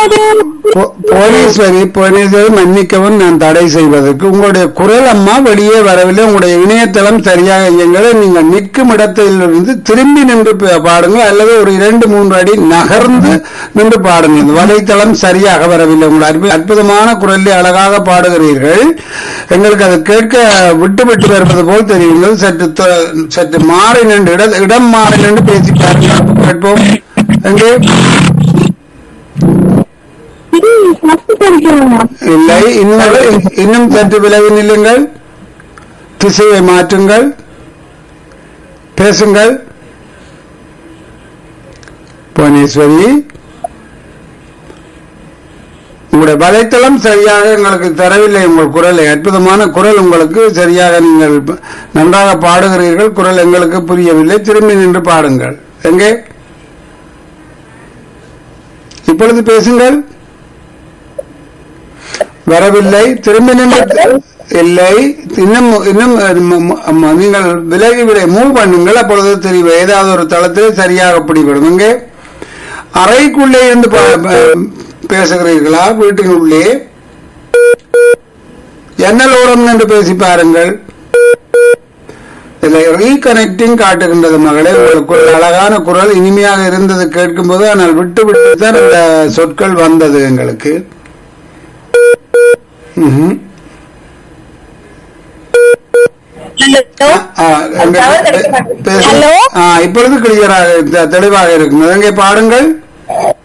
போ- போலீஸ்வரி போலீஸ்வரி மன்னிக்கவும் நான் தடை செய்வதற்கு உங்களுடைய குரல் அம்மா வெளியே வரவில்லை உங்களுடைய இணையதளம் சரியாக இயங்கல நீங்கள் நிற்கும் இடத்திலிருந்து திரும்பி நின்று பா- பாடுங்கள் அல்லது ஒரு இரண்டு மூன்று அடி நகர்ந்து நின்று பாடுங்கள் இந்த வலைத்தளம் சரியாக வரவில்லை உங்கள் அற்பு- அற்புதமான குரலில் அழகாக பாடுகிறீர்கள் எங்களுக்கு அதை கேட்க விட்டு விட்டு வருவது போல் தெரியுங்கள் சற்று தொ- சற்று மாறி நின்று இட- இடம் மாறி நின்று பேசி பாருங்கள் கேட்போம் எங்கே இல்லை இன்னும் இன்னும் சற்று விலகி நில்லுங்கள் திசையை மாற்றுங்கள் பேசுங்கள் புவனேஸ்வரி உங்களுடைய வலைத்தளம் சரியாக எங்களுக்கு தரவில்லை உங்கள் குரலை அற்புதமான குரல் உங்களுக்கு சரியாக நீங்கள் நன்றாக பாடுகிறீர்கள் குரல் எங்களுக்கு புரியவில்லை திரும்பி நின்று பாடுங்கள் எங்கே இப்பொழுது பேசுங்கள் வரவில்லை திரும்பி நின்று இல்லை இன்னும் இன்னும் ம- ம- ம- நீங்கள் விலகி விட மூவ் பண்ணுங்கள் அப்பொழுது தெரியும் ஏதாவது ஒரு தளத்தில் சரியாக பிடிபடும் இங்கே அறைக்குள்ளே இருந்து பா- ப- பேசுகிறீர்களா வீட்டின் உள்ளே ஜன்னல் ஓரம் என்று பேசி பாருங்கள் இதில் ரீகனெக்டிங் காட்டுகின்றது மகளே உங்களுக்கு ஒரு அழகான குரல் இனிமையாக இருந்தது கேட்கும்போது ஆனால் விட்டு விட்டு தான் இந்த சொற்கள் வந்தது எங்களுக்கு ம்ஹும். ஆ, அங்க பே- பேசு- Hello? ஆ, இப்பொழுது கிளியராக தெளிவாக இருக்கும் அங்கே பாடுங்கள்